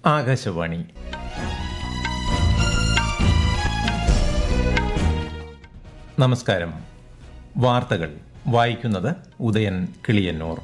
ആകാശവാണി നമസ്കാരം വാർത്തകൾ വായിക്കുന്നത് ഉദയൻ കിളിയന്നൂർ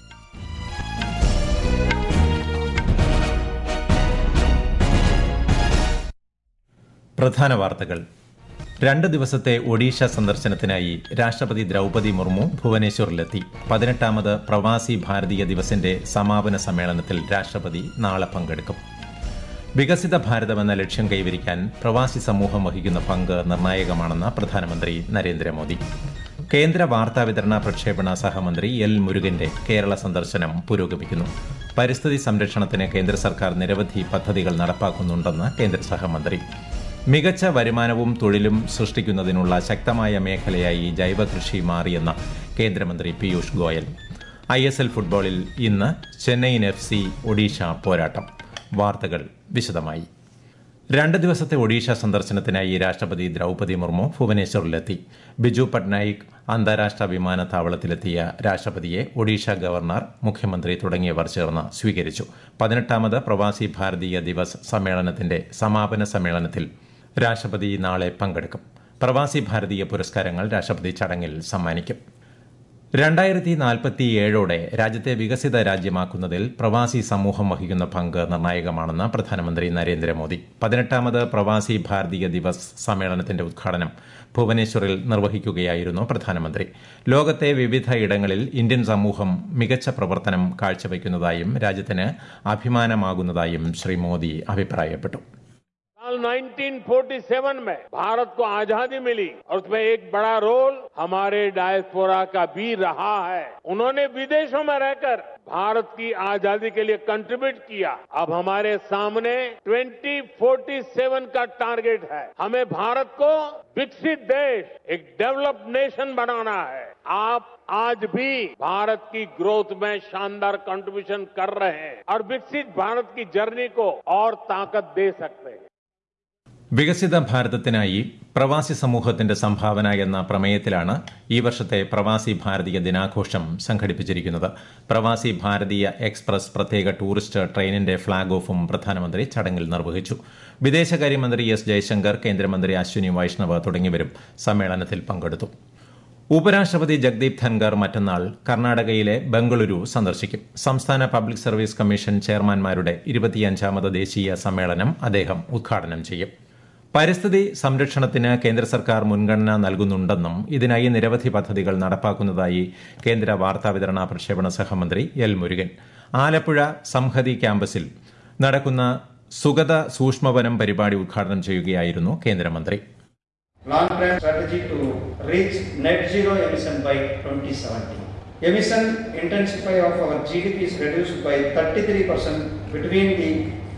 പ്രധാന വാർത്തകൾ രണ്ട് ദിവസത്തെ ഒഡീഷ സന്ദർശനത്തിനായി രാഷ്ട്രപതി ദ്രൗപദി മുർമു ഭുവനേശ്വറിലെത്തി പതിനെട്ടാമത് പ്രവാസി ഭാരതീയ ദിവസിന്റെ സമാപന സമ്മേളനത്തിൽ രാഷ്ട്രപതി നാളെ പങ്കെടുക്കും വികസിത ഭാരതമെന്ന ലക്ഷ്യം കൈവരിക്കാൻ പ്രവാസി സമൂഹം വഹിക്കുന്ന പങ്ക് നിർണായകമാണെന്ന് പ്രധാനമന്ത്രി നരേന്ദ്രമോദി കേന്ദ്ര വാർത്താവിതരണ പ്രക്ഷേപണ സഹമന്ത്രി എൽ മുരുകന്റെ കേരള സന്ദർശനം പുരോഗമിക്കുന്നു പരിസ്ഥിതി സംരക്ഷണത്തിന് കേന്ദ്ര സർക്കാർ നിരവധി പദ്ധതികൾ നടപ്പാക്കുന്നുണ്ടെന്ന് കേന്ദ്ര സഹമന്ത്രി മികച്ച വരുമാനവും തൊഴിലും സൃഷ്ടിക്കുന്നതിനുള്ള ശക്തമായ മേഖലയായി ജൈവകൃഷി മാറിയെന്ന് കേന്ദ്രമന്ത്രി Piyush Goyal I S L ഫുട്ബോളിൽ ഇന്ന് ചെന്നൈയിൻ എഫ് സി ഒഡീഷ പോരാട്ടം വാർത്തകൾ വിശദമായി രണ്ട് ദിവസത്തെ ഒഡീഷ സന്ദർശനത്തിനായി രാഷ്ട്രപതി ദ്രൗപദി മുർമു ഭുവനേശ്വറിലെത്തി ബിജു പട്നായിക് അന്താരാഷ്ട്ര വിമാനത്താവളത്തിലെത്തിയ രാഷ്ട്രപതിയെ ഒഡീഷ ഗവർണർ മുഖ്യമന്ത്രി തുടങ്ങിയവർ ചേർന്ന് സ്വീകരിച്ചു പതിനെട്ടാമത് പ്രവാസി ഭാരതീയ ദിവസ് സമ്മേളനത്തിന്റെ സമാപന സമ്മേളനത്തിൽ രാഷ്ട്രപതി നാളെ പങ്കെടുക്കും പ്രവാസി ഭാരതീയ പുരസ്കാരങ്ങൾ രാഷ്ട്രപതി ചടങ്ങിൽ സമ്മാനിക്കും രണ്ടായിരത്തി നാൽപ്പത്തിയേഴോടെ രാജ്യത്തെ വികസിത രാജ്യമാക്കുന്നതിൽ പ്രവാസി സമൂഹം വഹിക്കുന്ന പങ്ക് നിർണായകമാണെന്ന് പ്രധാനമന്ത്രി നരേന്ദ്രമോദി പതിനെട്ടാമത് പ്രവാസി ഭാരതീയ ദിവസ് സമ്മേളനത്തിന്റെ ഉദ്ഘാടനം ഭുവനേശ്വറിൽ നിർവഹിക്കുകയായിരുന്നു പ്രധാനമന്ത്രി ലോകത്തെ വിവിധ ഇടങ്ങളിൽ ഇന്ത്യൻ സമൂഹം മികച്ച പ്രവർത്തനം കാഴ്ചവെക്കുന്നതായും രാജ്യത്തിന് അഭിമാനമാകുന്നതായും ശ്രീ മോദി അഭിപ്രായപ്പെട്ടു साल 1947 में भारत को आजादी मिली और उसमें एक बड़ा रोल हमारे डायस्पोरा का भी रहा है उन्होंने विदेशों में रहकर भारत की आजादी के लिए कंट्रीब्यूट किया अब हमारे सामने 2047 का टारगेट है हमें भारत को विकसित देश एक डेवलप्ड नेशन बनाना है आप आज भी भारत की ग्रोथ में शानदार कंट्रीब्यूशन कर रहे हैं और विकसित भारत की जर्नी को और ताकत दे सकते हैं വികസിത ഭാരതത്തിനായി പ്രവാസി സമൂഹത്തിന്റെ സംഭാവന എന്ന പ്രമേയത്തിലാണ് ഈ വർഷത്തെ പ്രവാസി ഭാരതീയ ദിനാഘോഷം സംഘടിപ്പിച്ചിരിക്കുന്നത് പ്രവാസി ഭാരതീയ എക്സ്പ്രസ് പ്രത്യേക ടൂറിസ്റ്റ് ട്രെയിനിന്റെ ഫ്ളാഗ് ഓഫും പ്രധാനമന്ത്രി ചടങ്ങിൽ നിർവഹിച്ചു വിദേശകാര്യമന്ത്രി എസ് ജയശങ്കർ കേന്ദ്രമന്ത്രി അശ്വിനി വൈഷ്ണവ് തുടങ്ങിയവരും സമ്മേളനത്തിൽ പങ്കെടുത്തു ഉപരാഷ്ട്രപതി ജഗ്ദീപ് ധൻഖർ മറ്റന്നാൾ കർണാടകയിലെ ബംഗളൂരു സന്ദർശിക്കും സംസ്ഥാന പബ്ലിക് സർവീസ് കമ്മീഷൻ ചെയർമാൻമാരുടെ ഇരുപത്തിയഞ്ചാമത് ദേശീയ സമ്മേളനം അദ്ദേഹം ഉദ്ഘാടനം ചെയ്യും പരിസ്ഥിതി സംരക്ഷണത്തിന് കേന്ദ്ര സർക്കാർ മുൻഗണന നൽകുന്നുണ്ടെന്നും ഇതിനായി നിരവധി പദ്ധതികൾ നടപ്പാക്കുന്നതായി കേന്ദ്ര വാർത്താവിതരണ പ്രക്ഷേപണ സഹമന്ത്രി എൽ മുരുകൻ ആലപ്പുഴ സംഹതി ക്യാമ്പസിൽ നടക്കുന്ന സുഗത സൂക്ഷ്മവനം പരിപാടി ഉദ്ഘാടനം ചെയ്യുകയായിരുന്നു കേന്ദ്രമന്ത്രി long-term strategy to reach net zero emission by 2070. Emission intensity of our GDP is reduced by 33% between the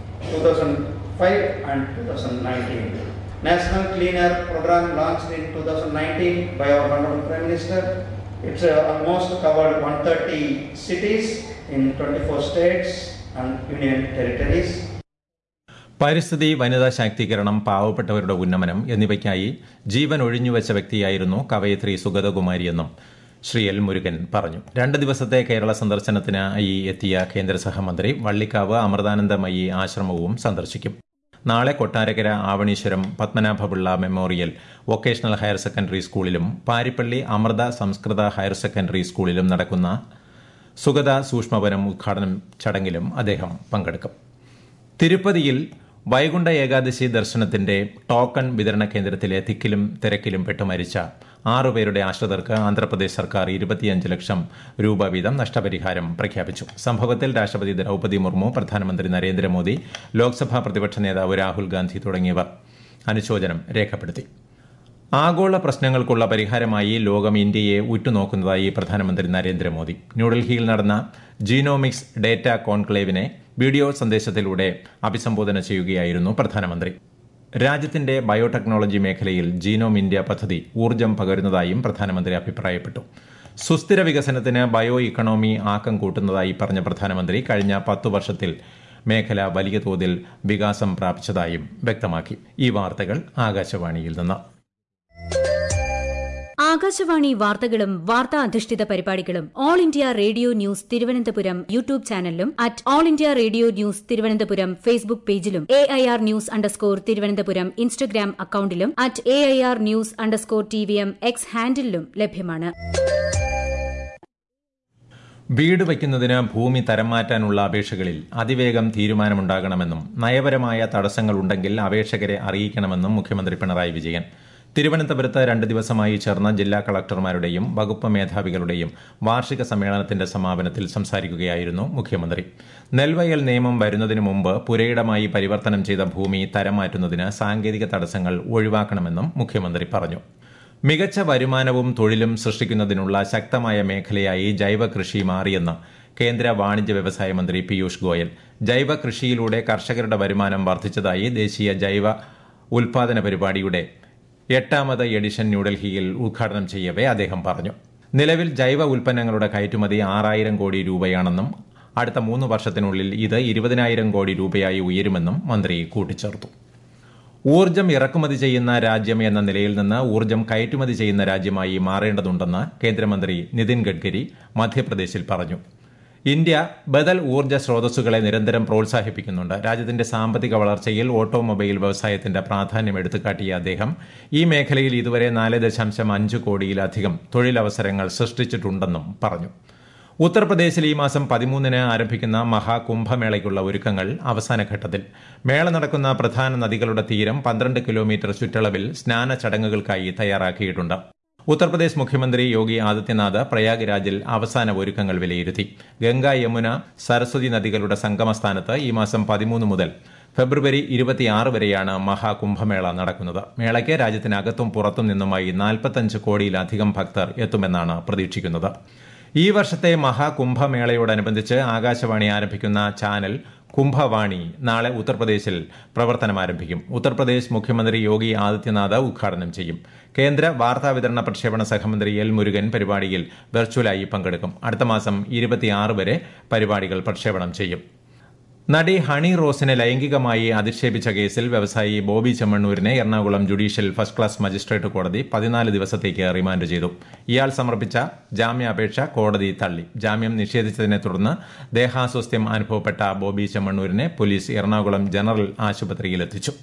2005 and 2019. National Clean Air Program launched in 2019 by our Honorable Prime Minister. It's uh, almost covered 130 cities in 24 states and union territories. പരിസ്ഥിതി വനിതാ ശാക്തീകരണം പാവപ്പെട്ടവരുടെ ഉന്നമനം എന്നിവയ്ക്കായി ജീവൻ ഒഴിഞ്ഞുവെച്ച വ്യക്തിയായിരുന്നു കവയത്രി സുഗതകുമാരിയെന്നും ശ്രീ എൽ മുരുകൻ പറഞ്ഞു രണ്ട് ദിവസത്തെ കേരള സന്ദർശനത്തിനായി എത്തിയ കേന്ദ്ര സഹമന്ത്രി വള്ളിക്കാവ് അമൃതാനന്ദമയി ആശ്രമവും സന്ദർശിക്കും നാളെ Kottarakkara Avaneeswaram Padmanabhapillai memorial vocational higher secondary സ്കൂളിലും പാരിപ്പള്ളി അമൃത സംസ്കൃത ഹയർ സെക്കൻഡറി സ്കൂളിലും നടക്കുന്ന സുഗത സൂക്ഷ്മവനം ഉദ്ഘാടനം ചടങ്ങിലും അദ്ദേഹം പങ്കെടുക്കും തിരുപ്പതിയിൽ വൈകുണ്ഠ ഏകാദശി ദർശനത്തിന്റെ ടോക്കൺ വിതരണ കേന്ദ്രത്തിലെ തിക്കിലും തിരക്കിലും പെട്ട് മരിച്ച ആറുപേരുടെ ആശ്രിതർക്ക് ആന്ധ്രാപ്രദേശ് സർക്കാർ ഇരുപത്തിയഞ്ച് ലക്ഷം രൂപ വീതം നഷ്ടപരിഹാരം പ്രഖ്യാപിച്ചു സംഭവത്തിൽ രാഷ്ട്രപതി ദ്രൌപദി മുർമു പ്രധാനമന്ത്രി നരേന്ദ്രമോദി ലോക്സഭാ പ്രതിപക്ഷ നേതാവ് രാഹുൽ ഗാന്ധി തുടങ്ങിയവർ അനുശോചനം രേഖപ്പെടുത്തി ആഗോള പ്രശ്നങ്ങൾക്കുള്ള പരിഹാരമായി ലോകം ഇന്ത്യയെ ഉറ്റുനോക്കുന്നതായി പ്രധാനമന്ത്രി നരേന്ദ്രമോദി ന്യൂഡൽഹിയിൽ നടന്ന ജീനോമിക്സ് ഡേറ്റ കോൺക്ലേവിനെ വീഡിയോ സന്ദേശത്തിലൂടെ അഭിസംബോധന ചെയ്യുകയായിരുന്നു പ്രധാനമന്ത്രി രാജ്യത്തിന്റെ ബയോടെക്നോളജി മേഖലയിൽ ജീനോം ഇന്ത്യ പദ്ധതി ഊർജ്ജം പകരുന്നതായും പ്രധാനമന്ത്രി അഭിപ്രായപ്പെട്ടു സുസ്ഥിര വികസനത്തിന് ബയോ ഇക്കണോമി ആക്കം കൂട്ടുന്നതായി പറഞ്ഞ പ്രധാനമന്ത്രി കഴിഞ്ഞ പത്തു വർഷത്തിൽ മേഖല വലിയ തോതിൽ വികാസം പ്രാപിച്ചതായും വ്യക്തമാക്കി ഈ വാർത്തകൾ ആകാശവാണിയിൽ നിന്ന് ആകാശവാണി വാർത്തകളും വാർത്താ അധിഷ്ഠിത പരിപാടികളും All India Radio news Thiruvananthapuram YouTube ചാനലിലും at All India Radio news Thiruvananthapuram Facebook പേജിലും A I R news underscore Thiruvananthapuram Instagram അക്കൌണ്ടിലും at A I R news underscore T V M X ഹാൻഡിലും ലഭ്യമാണ് വീട് വയ്ക്കുന്നതിന് ഭൂമി തരം മാറ്റാനുള്ള അപേക്ഷകളിൽ അതിവേഗം തീരുമാനമുണ്ടാകണമെന്നും നയപരമായ തടസ്സങ്ങളുണ്ടെങ്കിൽ അപേക്ഷകരെ അറിയിക്കണമെന്നും മുഖ്യമന്ത്രി പിണറായി വിജയൻ തിരുവനന്തപുരത്ത് രണ്ട് ദിവസമായി ചേർന്ന ജില്ലാ കളക്ടർമാരുടെയും വകുപ്പ് മേധാവികളുടെയും വാർഷിക സമ്മേളനത്തിന്റെ സമാപനത്തിൽ സംസാരിക്കുകയായിരുന്നു മുഖ്യമന്ത്രി നെൽവയൽ നിയമം വരുന്നതിന് മുമ്പ് പുരയിടമായി പരിവർത്തനം ചെയ്ത ഭൂമി തരം മാറ്റുന്നതിന് സാങ്കേതിക തടസ്സങ്ങൾ ഒഴിവാക്കണമെന്നും മുഖ്യമന്ത്രി പറഞ്ഞു മികച്ച വരുമാനവും തൊഴിലും സൃഷ്ടിക്കുന്നതിനുള്ള ശക്തമായ മേഖലയായി ജൈവ കൃഷി മാറിയെന്ന് കേന്ദ്ര വാണിജ്യ വ്യവസായ മന്ത്രി പീയൂഷ് ഗോയൽ ജൈവ കൃഷിയിലൂടെ കർഷകരുടെ വരുമാനം വർദ്ധിച്ചതായി ദേശീയ ജൈവ ഉൽപാദന പരിപാടിയുടെ എട്ടാമത് എഡിഷൻ ന്യൂഡൽഹിയിൽ ഉദ്ഘാടനം ചെയ്യവേ അദ്ദേഹം പറഞ്ഞു നിലവിൽ ജൈവ ഉൽപ്പന്നങ്ങളുടെ കയറ്റുമതി ആറായിരം കോടി രൂപയാണെന്നും അടുത്ത മൂന്ന് വർഷത്തിനുള്ളിൽ ഇത് ഇരുപതിനായിരം കോടി രൂപയായി ഉയരുമെന്നും മന്ത്രി കൂട്ടിച്ചേർത്തു ഊർജ്ജം ഇറക്കുമതി ചെയ്യുന്ന രാജ്യം എന്ന നിലയിൽ നിന്ന് ഊർജ്ജം കയറ്റുമതി ചെയ്യുന്ന രാജ്യമായി മാറേണ്ടതുണ്ടെന്ന് കേന്ദ്രമന്ത്രി നിതിൻ ഗഡ്കരി മധ്യപ്രദേശിൽ പറഞ്ഞു ഇന്ത്യ ബദൽ ഊർജ്ജ സ്രോതസ്സുകളെ നിരന്തരം പ്രോത്സാഹിപ്പിക്കുന്നുണ്ട് രാജ്യത്തിന്റെ സാമ്പത്തിക വളർച്ചയിൽ ഓട്ടോമൊബൈൽ വ്യവസായത്തിന്റെ പ്രാധാന്യം എടുത്തുകാട്ടിയ അദ്ദേഹം ഈ മേഖലയിൽ ഇതുവരെ നാല് ദശാംശം അഞ്ച് കോടിയിലധികം തൊഴിലവസരങ്ങൾ സൃഷ്ടിച്ചിട്ടുണ്ടെന്നും പറഞ്ഞു ഉത്തർപ്രദേശിൽ ഈ മാസം പതിമൂന്നിന് ആരംഭിക്കുന്ന മഹാകുംഭമേളയ്ക്കുള്ള ഒരുക്കങ്ങൾ അവസാന ഘട്ടത്തിൽ മേള നടക്കുന്ന പ്രധാന നദികളുടെ തീരം പന്ത്രണ്ട് കിലോമീറ്റർ ചുറ്റളവിൽ സ്നാന ചടങ്ങുകൾക്കായി തയ്യാറാക്കിയിട്ടുണ്ട് ഉത്തർപ്രദേശ് മുഖ്യമന്ത്രി യോഗി ആദിത്യനാഥ് പ്രയാഗ്രാജിൽ അവസാന ഒരുക്കങ്ങൾ വിലയിരുത്തി ഗംഗ യമുന സരസ്വതി നദികളുടെ സംഗമസ്ഥാനത്ത് ഈ മാസം പതിമൂന്ന് മുതൽ ഫെബ്രുവരി ഇരുപത്തിയാറ് വരെയാണ് മഹാകുംഭമേള നടക്കുന്നത് മേളയ്ക്ക് രാജ്യത്തിനകത്തും പുറത്തും നിന്നുമായി നാൽപ്പത്തഞ്ച് കോടിയിലധികം ഭക്തർ എത്തുമെന്നാണ് പ്രതീക്ഷിക്കുന്നത് ഈ വർഷത്തെ മഹാകുംഭമേളയോടനുബന്ധിച്ച് ആകാശവാണി ആരംഭിക്കുന്ന ചാനൽ കുംഭവാണി നാളെ ഉത്തർപ്രദേശിൽ പ്രവർത്തനം ആരംഭിക്കും ഉത്തർപ്രദേശ് മുഖ്യമന്ത്രി യോഗി ആദിത്യനാഥ് ഉദ്ഘാടനം ചെയ്യും കേന്ദ്ര വാർത്താവിതരണ പ്രക്ഷേപണ സഹമന്ത്രി എൽ മുരുകൻ പരിപാടിയിൽ വെർച്വലായി പങ്കെടുക്കും അടുത്ത മാസം ഇരുപത്തിയാറ് വരെ പരിപാടികൾ പ്രക്ഷേപണം ചെയ്യും നടി ഹണി റോസിനെ ലൈംഗികമായി അധിക്ഷേപിച്ച കേസിൽ വ്യവസായി ബോബി ചെമ്മണ്ണൂരിനെ Ernakulam judicial first class magistrate കോടതി പതിനാല് ദിവസത്തേക്ക് റിമാൻഡ് ചെയ്തു ഇയാൾ സമർപ്പിച്ച ജാമ്യാപേക്ഷ കോടതി തള്ളി ജാമ്യം നിഷേധിച്ചതിനെ തുടർന്ന് ദേഹാസ്വസ്ഥ്യം അനുഭവപ്പെട്ട ബോബി ചെമ്മണ്ണൂരിനെ പോലീസ് എറണാകുളം ജനറൽ ആശുപത്രിയിലെത്തിച്ചു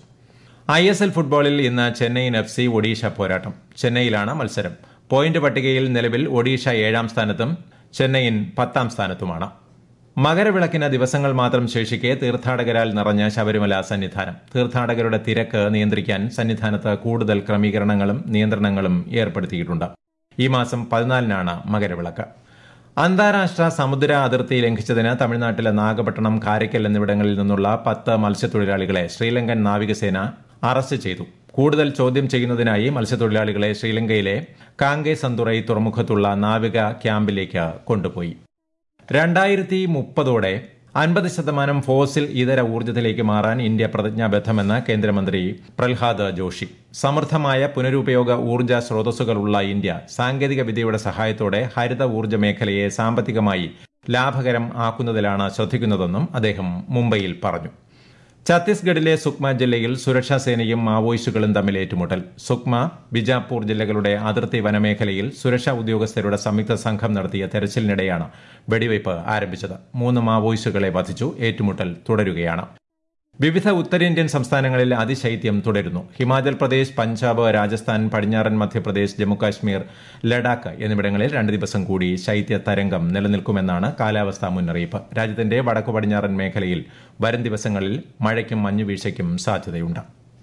ഐ എസ് എൽ ഫുട്ബോളിൽ ഇന്ന് ചെന്നൈയിൻ എഫ് സി ഒഡീഷ പോരാട്ടം ചെന്നൈയിലാണ് മത്സരം പോയിന്റ് പട്ടികയിൽ നിലവിൽ ഒഡീഷ ഏഴാം സ്ഥാനത്തും ചെന്നൈയിൻ പത്താം സ്ഥാനത്തുമാണ് മകരവിളക്കിന് ദിവസങ്ങൾ മാത്രം ശേഷിക്കെ തീർത്ഥാടകരാൽ നിറഞ്ഞ ശബരിമല സന്നിധാനം തീർത്ഥാടകരുടെ തിരക്ക് നിയന്ത്രിക്കാൻ സന്നിധാനത്ത് കൂടുതൽ ക്രമീകരണങ്ങളും നിയന്ത്രണങ്ങളും ഏർപ്പെടുത്തിയിട്ടുണ്ട് ഈ മാസം പതിനാലിനാണ് മകരവിളക്ക് അന്താരാഷ്ട്ര സമുദ്ര അതിർത്തി ലംഘിച്ചതിന് തമിഴ്നാട്ടിലെ നാഗപട്ടണം കാരയ്ക്കൽ എന്നിവിടങ്ങളിൽ നിന്നുള്ള പത്ത് മത്സ്യത്തൊഴിലാളികളെ ശ്രീലങ്കൻ നാവികസേന അറസ്റ്റ് ചെയ്തു കൂടുതൽ ചോദ്യം ചെയ്യുന്നതിനായി മത്സ്യത്തൊഴിലാളികളെ ശ്രീലങ്കയിലെ കാങ്കെ സന്തുറൈ തുറമുഖത്തുള്ള നാവിക ക്യാമ്പിലേക്ക് കൊണ്ടുപോയി രണ്ടായിരത്തി മുപ്പതോടെ അൻപത് ശതമാനം ഫോസിൽ ഇതര ഊർജ്ജത്തിലേക്ക് മാറാൻ ഇന്ത്യ പ്രതിജ്ഞാബദ്ധമെന്ന് കേന്ദ്രമന്ത്രി പ്രഹ്ലാദ് ജോഷി സമൃദ്ധമായ പുനരുപയോഗ ഊർജ്ജ സ്രോതസ്സുകളുള്ള ഇന്ത്യ സാങ്കേതിക വിദ്യയുടെ സഹായത്തോടെ ഹരിത ഊർജ്ജ മേഖലയെ സാമ്പത്തികമായി ലാഭകരം ആക്കുന്നതിലാണ് ശ്രദ്ധിക്കുന്നതെന്നും അദ്ദേഹം മുംബൈയിൽ പറഞ്ഞു ഛത്തീസ്ഗഡിലെ സുക്മ ജില്ലയിൽ സുരക്ഷാ സേനയും മാവോയിസ്റ്റുകളും തമ്മിൽ ഏറ്റുമുട്ടൽ സുക്മ ബിജാപൂർ ജില്ലകളുടെ അതിർത്തി വനമേഖലയിൽ സുരക്ഷാ ഉദ്യോഗസ്ഥരുടെ സംയുക്ത സംഘം നടത്തിയ തെരച്ചിലിനിടെയാണ് വെടിവയ്പ് ആരംഭിച്ചത് മൂന്ന് മാവോയിസ്റ്റുകളെ വധിച്ചു ഏറ്റുമുട്ടൽ തുടരുകയാണ് വിവിധ ഉത്തരേന്ത്യൻ സംസ്ഥാനങ്ങളിൽ അതിശൈത്യം തുടരുന്നു ഹിമാചൽ പ്രദേശ് പഞ്ചാബ് രാജസ്ഥാൻ പടിഞ്ഞാറൻ മധ്യപ്രദേശ് ജമ്മുകാശ്മീർ ലഡാക്ക് എന്നിവിടങ്ങളിൽ രണ്ട് ദിവസം കൂടി ശൈത്യ തരംഗം നിലനിൽക്കുമെന്നാണ് കാലാവസ്ഥാ മുന്നറിയിപ്പ് രാജ്യത്തിന്റെ വടക്കു പടിഞ്ഞാറൻ മേഖലയിൽ വരും ദിവസങ്ങളിൽ മഴയ്ക്കും മഞ്ഞുവീഴ്ചയ്ക്കും സാധ്യതയുണ്ട്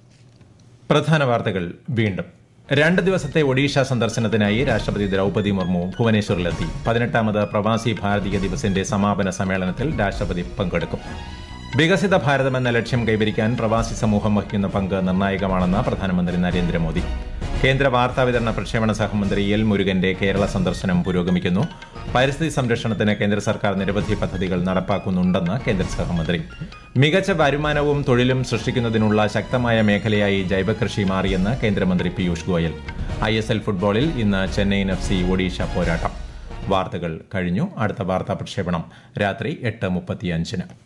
പ്രധാന വാർത്തകൾ വീണ്ടും രണ്ട് ദിവസത്തെ ഒഡീഷ സന്ദർശനത്തിനായി രാഷ്ട്രപതി ദ്രൌപതി മുർമു ഭുവനേശ്വറിലെത്തി പതിനെട്ടാമത് പ്രവാസി ഭാരതീയ ദിവസിന്റെ സമാപന സമ്മേളനത്തിൽ രാഷ്ട്രപതി പങ്കെടുക്കും വികസിത ഭാരതം എന്ന ലക്ഷ്യം കൈവരിക്കാൻ പ്രവാസി സമൂഹം വഹിക്കുന്ന പങ്ക് നിർണായകമാണെന്ന് പ്രധാനമന്ത്രി നരേന്ദ്രമോദി കേന്ദ്ര വാർത്താവിതരണ പ്രക്ഷേപണ സഹമന്ത്രി എൽ മുരുകന്റെ കേരള സന്ദർശനം പുരോഗമിക്കുന്നു പരിസ്ഥിതി സംരക്ഷണത്തിന് കേന്ദ്ര സർക്കാർ നിരവധി പദ്ധതികൾ നടപ്പാക്കുന്നുണ്ടെന്ന് കേന്ദ്ര സഹമന്ത്രി മികച്ച വരുമാനവും തൊഴിലും സൃഷ്ടിക്കുന്നതിനുള്ള ശക്തമായ മേഖലയായി ജൈവകൃഷി മാറിയെന്ന് കേന്ദ്രമന്ത്രി Piyush Goyal I S L ഫുട്ബോളിൽ ഇന്ന് ചെന്നൈയിൻ എഫ് സി ഒഡീഷ പോരാട്ടം വാർത്തകൾ കഴിഞ്ഞു അടുത്ത വാർത്താ പ്രക്ഷേപണം രാത്രി എട്ട് മുപ്പത്തിയഞ്ചിന്